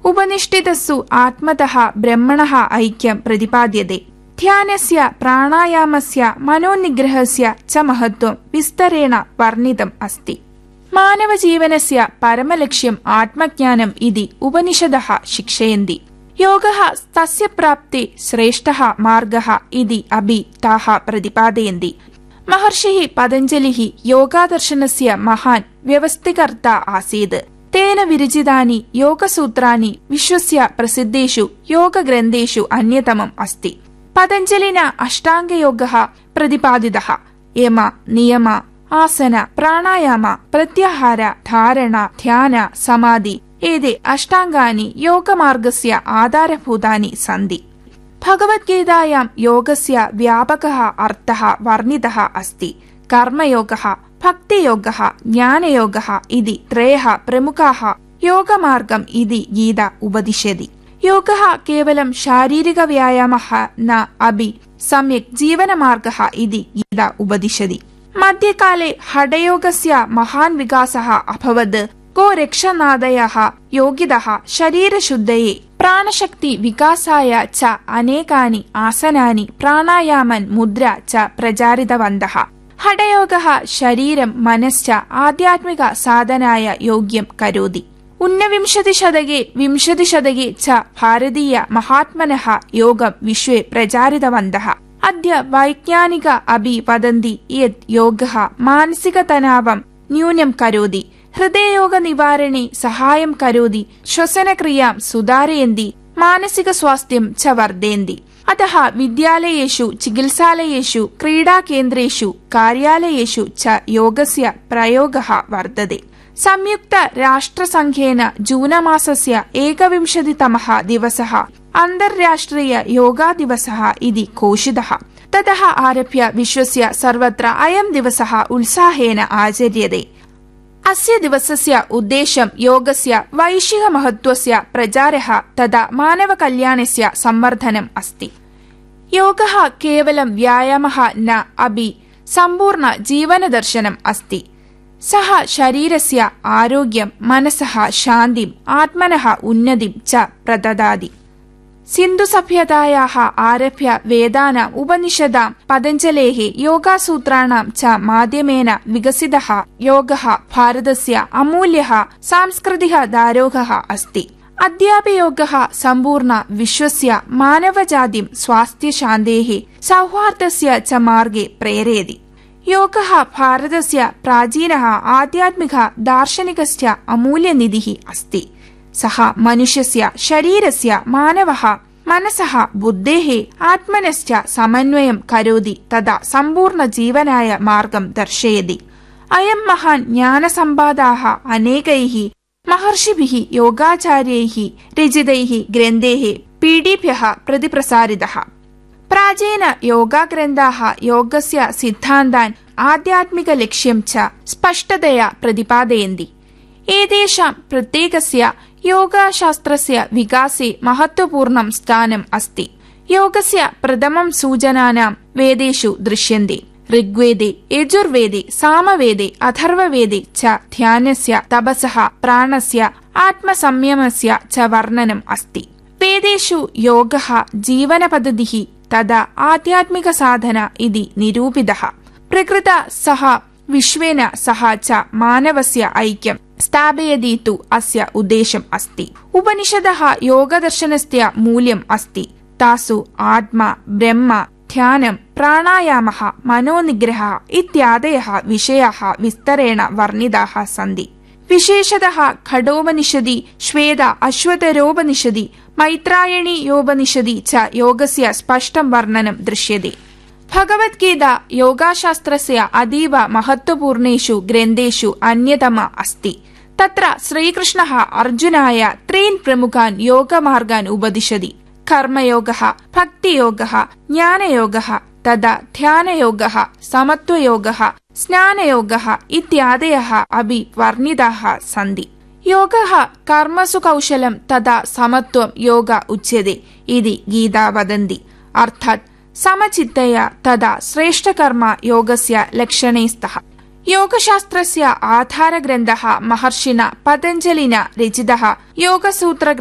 ഉപനിഷ്ഠിതസ്സു ആത്മതഃ ബ്രഹ്മണः ഐക്യം പ്രതിപാദ്യത്തെ ധ്യാനസ്യ പ്രാണായാമസ്യ മനോനിഗ്രഹസ്യ ച മഹത്വം വിസ്തരേണ വർണ്ണിതം അസ്തി മാനവജീവനസ്യ പരമലക്ഷ്യം ആത്മജ്ഞാനം ഇതി ഉപനിഷദः ശിക്ഷയന്തി യോഗः തस्य പ്രാപ്തി ശ്രേഷ്ഠः മാർഗः ഇതി അപി താः പ്രതിപാദയന്തി മഹർഷിः പതഞ്ജലിः യോഗാദർശനस्य മഹാൻ വ്യവസ്ഥികർത്ത ആസീത് തേന വിരചിതാനി യോഗസൂത്രാണി വിശ്വസ്യ പ്രസിദ്ധേഷു യോഗഗ്രന്ഥേഷു അന്യതമം അസ്തി പതഞ്ജലിന അഷ്ടാംഗയോഗः പ്രതിപാദിതः യമ നിയമ ആസന പ്രാണായാമ പ്രത്യാഹാര ധാരണ ധ്യാന സമാധി ഏതെ അഷ്ടാംഗാനി യോഗമാർഗസ്യ ആധാരഭൂതാനി സന്തി ഭഗവത്ഗീതായാം യോഗസ്യ വ്യാപകः അർത്ഥः വർണ്ണിതः अस्ति കർമ്മയോഗः ഭക്തിയോഗः ജ്ഞാനയോഗः इति ത്രയः പ്രമുഖാः യോഗമാർഗം इति ഗീത ഉപദിശതി യോഗः കേവലം ശാരീരികവ്യായാമः ന അപി सम्यक् जीवनमार्गः इति गीता उपदिशति मध्यकाले हठयोगस्य महान् विकासः अभवत् गोरक्षनादयः योगिदः शरीरशुद्धये प्राणशक्ति विकासाय च अनेकानि आसनानि प्राणायामन् मुद्रा च प्रचारितवन्तः हठयोगः शरीरं मनश्च आध्यात्मिक साधनाय योग्यं करोति ऊनविंशतिशतके विंशतिशतके च भारतीय महात्मनः योगं विश्वे प्रचारितवन्तः अद्य वैज्ञानिक अपि वदन्ति यत् योगः मानसिकतनावं न्यूनं करोति हृदययोगनिवारणे सहायं करोति श्वसनक्रियां सुधारयन्ति मानसिकस्वास्थ्यं च वर्धयन्ति अतः विद्यालयेषु चिकित्सालयेषु क्रीडाकेन्द्रेषु कार्यालयेषु च योगस्य प्रयोगः वर्तते സംയുക്ത രാഷ്ട്രസംഘേന ജൂനമാസസ്യ ഏകവിംശതിതമः ദിവസः അന്തർരാഷ്ട്രീയ യോഗാ ദിവസः इति घोषितः ततः आरभ्य विश्वस्य सर्वत्र अयं दिवसः उत्साहेन आचर्यते अस्य दिवसस्य उद्देश्यं योगस्य वैश्विकमहत्त्वस्य प्रचारः तथा मानवकल्याणस्य संवर्धनम् अस्ति योगः केवलं व्यायामः न अपि सम्पूर्ण जीवनदर्शनम् अस्ति सः शरीरस्य आरोग्यं मनसः शान्तिम् आत्मनः उन्नतिं च प्रददाति सिन्धुसभ्यतायाः आरभ्य वेदानाम् उपनिषदां पतञ्जलेः योगासूत्राणां च माध्यमेन विकसितः योगः भारतस्य अमूल्यः सांस्कृतिकः दारोगः अस्ति अद्यापि योगः सम्पूर्ण विश्वस्य मानवजातिं स्वास्थ्यशान्तेः सौहार्दस्य च मार्गे प्रेरयति योगः भारतस्य प्राचीनः आध्यात्मिकः दार्शनिकश्च अमूल्यनिधिः अस्ति सः मनुष्यस्य शरीरस्य मानवः मनसः बुद्धेः आत्मनश्च समन्वयं करोति तथा सम्पूर्णजीवनाय मार्गं दर्शयति अयं महान् ज्ञानसम्पादाः अनेकैः महर्षिभिः योगाचार्यैः रचितैः ग्रन्थैः पीडिभ्यः प्रतिप्रसारितः प्राचीन योगाग्रन्थाः योगस्य सिद्धान्तान् आध्यात्मिकलक्ष्यं च स्पष्टतया प्रतिपादयन्ति एतेषां प्रत्येकस्य योगशास्त्रस्य विकासे महत्त्वपूर्णं स्थानम् अस्ति योगस्य प्रथमं सूचनानां वेदेषु दृश्यन्ते ऋग्वेदे यजुर्वेदे सामवेदे अथर्ववेदे च ध्यानस्य तपसः प्राणस्य आत्मसंयमस्य च वर्णनम् अस्ति वेदेषु योगः जीवनपद्धतिः तदा आध्यात्मिकसाधना इति निरूपितः प्रकृत सह विश्वेन सह च मानवस्य ऐक्यं स्थापयति तु अस्य उद्देश्यम् अस्ति उपनिषदः योगदर्शनस्य मूल्यम् अस्ति तासु आत्मा ब्रह्म ध्यानं प्राणायामः मनोनिग्रहः इत्यादयः विषयाः विस्तरेण वर्णिताः सन्ति विशेषतः खडोपनिषदि श्वेत अश्वतरोपनिषदि मैत्रायणीयोपनिषदि च योगस्य स्पष्टं वर्णनं दृश्यते भगवद्गीता योगाशास्त्रस्य अतीव महत्त्वपूर्णेषु ग्रन्थेषु अन्यतमा अस्ति तत्र श्रीकृष्णः अर्जुनाय त्रीन् प्रमुखान् योगमार्गान् उपदिशति कर्मयोगः भक्तियोगः ज्ञानयोगः तथा ध्यानयोगः समत्वयोगः स्नानयोगः इत्यादयः अपि वर्णिताः सन्ति योगः कर्मसु कौशलं तथा समत्वं योग उच्यते इति गीता वदन्ति अर्थात् समचित्तया तदा श्रेष्ठकर्म योगस्य लक्षणे स्तः योगशास्त्रस्य आधारग्रन्थः महर्षिणा पतञ्जलिना रचितः योगसूत्र